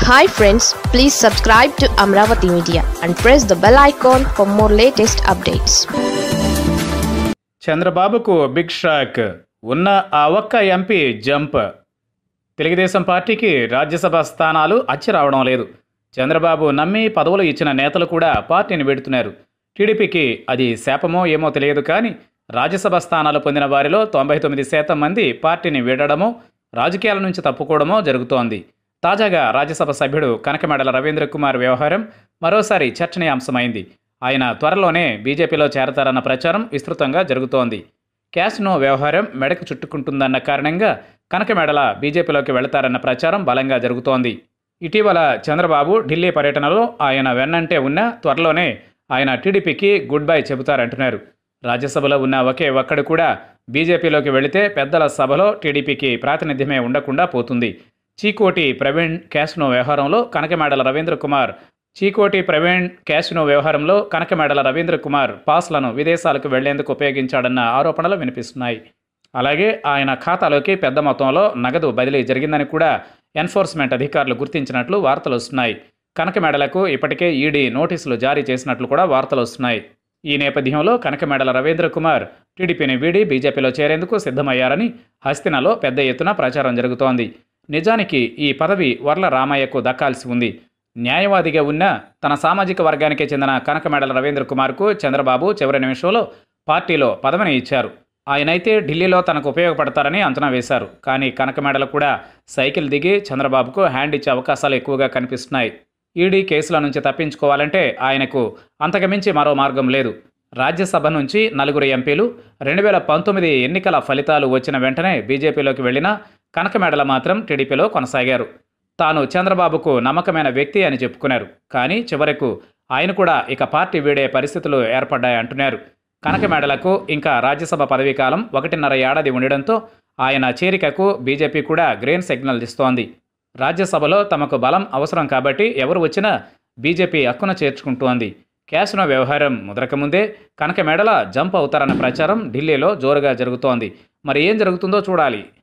hi friends please subscribe to Amaravati media and press the bell icon for more latest updates చంద్రబాబుకు big shock ఉన్న ఆ ఒక్క MP jump Telugu Desam పార్టీకి రాజ్యసభ స్థానాలు అచ్చి రావడం లేదు చంద్రబాబు నమ్మి పదవులు ఇచ్చిన నేతలు కూడా పార్టీని వెడుతున్నారు టీడీపీకి అది శాపమో ఏమో తెలియదు కానీ రాజ్యసభ స్థానాలు పొందిన వారిలో తొంభై తొమ్మిది శాతం మంది పార్టీని వీడడమో రాజకీయాల నుంచి తప్పుకోవడమో జరుగుతోంది తాజాగా రాజ్యసభ సభ్యుడు కనకమెడల రవీంద్ర కుమార్ వ్యవహారం మరోసారి చర్చనీయాంశమైంది ఆయన త్వరలోనే బీజేపీలో చేరతారన్న ప్రచారం విస్తృతంగా జరుగుతోంది క్యాష్నో వ్యవహారం మెడకు చుట్టుకుంటుందన్న కారణంగా కనకమెడల బీజేపీలోకి వెళతారన్న ప్రచారం బలంగా జరుగుతోంది ఇటీవల చంద్రబాబు ఢిల్లీ పర్యటనలో ఆయన వెన్నంటే ఉన్న త్వరలోనే ఆయన టీడీపీకి గుడ్ బై చెబుతారంటున్నారు రాజ్యసభలో ఉన్న ఒకే ఒక్కడు కూడా బీజేపీలోకి వెళితే పెద్దల సభలో టీడీపీకి ప్రాతినిధ్యమే ఉండకుండా పోతుంది చీకోటి ప్రవీణ్ క్యాష్నో వ్యవహారంలో కనకమేడల రవీంద్ర కుమార్ చీకోటి ప్రవీణ్ క్యాష్నో వ్యవహారంలో కనకమేడల రవీంద్ర కుమార్ పాస్లను విదేశాలకు వెళ్లేందుకు ఉపయోగించాడన్న ఆరోపణలు వినిపిస్తున్నాయి అలాగే ఆయన ఖాతాలోకి పెద్ద మొత్తంలో నగదు బదిలీ జరిగిందని కూడా ఎన్ఫోర్స్మెంట్ అధికారులు గుర్తించినట్లు వార్తలు వస్తున్నాయి కనకమేడలకు ఇప్పటికే ఈడీ నోటీసులు జారీ చేసినట్లు కూడా వార్తలు వస్తున్నాయి ఈ నేపథ్యంలో కనకమేడల రవీంద్ర కుమార్ టీడీపీని వీడి బీజేపీలో చేరేందుకు సిద్ధమయ్యారని హస్తినలో పెద్ద ఎత్తున ప్రచారం జరుగుతోంది నిజానికి ఈ పదవి వర్ల రామయ్యకు దక్కాల్సి ఉంది న్యాయవాదిగా ఉన్న తన సామాజిక వర్గానికి చెందిన కనకమేడల రవీంద్ర కుమార్కు చంద్రబాబు చివరి నిమిషంలో పార్టీలో పదవిని ఇచ్చారు ఆయనైతే ఢిల్లీలో తనకు ఉపయోగపడతారని అంచనా వేశారు కానీ కనకమేడలు కూడా సైకిల్ దిగి చంద్రబాబుకు హ్యాండ్ ఇచ్చే అవకాశాలు ఎక్కువగా కనిపిస్తున్నాయి ఈడీ కేసుల నుంచి తప్పించుకోవాలంటే ఆయనకు అంతకుమించి మరో మార్గం లేదు రాజ్యసభ నుంచి నలుగురు ఎంపీలు రెండు వేల పంతొమ్మిది ఎన్నికల ఫలితాలు వచ్చిన వెంటనే బీజేపీలోకి వెళ్ళిన కనకమేడల మాత్రం టీడీపీలో కొనసాగారు తాను చంద్రబాబుకు నమ్మకమైన వ్యక్తి అని చెప్పుకున్నారు కానీ చివరకు ఆయన కూడా ఇక పార్టీ వీడే పరిస్థితులు ఏర్పడ్డాయంటున్నారు కనకమేడలకు ఇంకా రాజ్యసభ పదవీకాలం ఒకటిన్నర ఏడాది ఉండడంతో ఆయన చేరికకు బీజేపీ కూడా గ్రీన్ సిగ్నల్ ఇస్తోంది రాజ్యసభలో తమకు బలం అవసరం కాబట్టి ఎవరు వచ్చినా బీజేపీ హక్కున చేర్చుకుంటోంది క్యాష్నో వ్యవహారం ముదరకముందే కనకమేడల జంప్ అవుతారన్న ప్రచారం ఢిల్లీలో జోరుగా జరుగుతోంది మరి ఏం జరుగుతుందో చూడాలి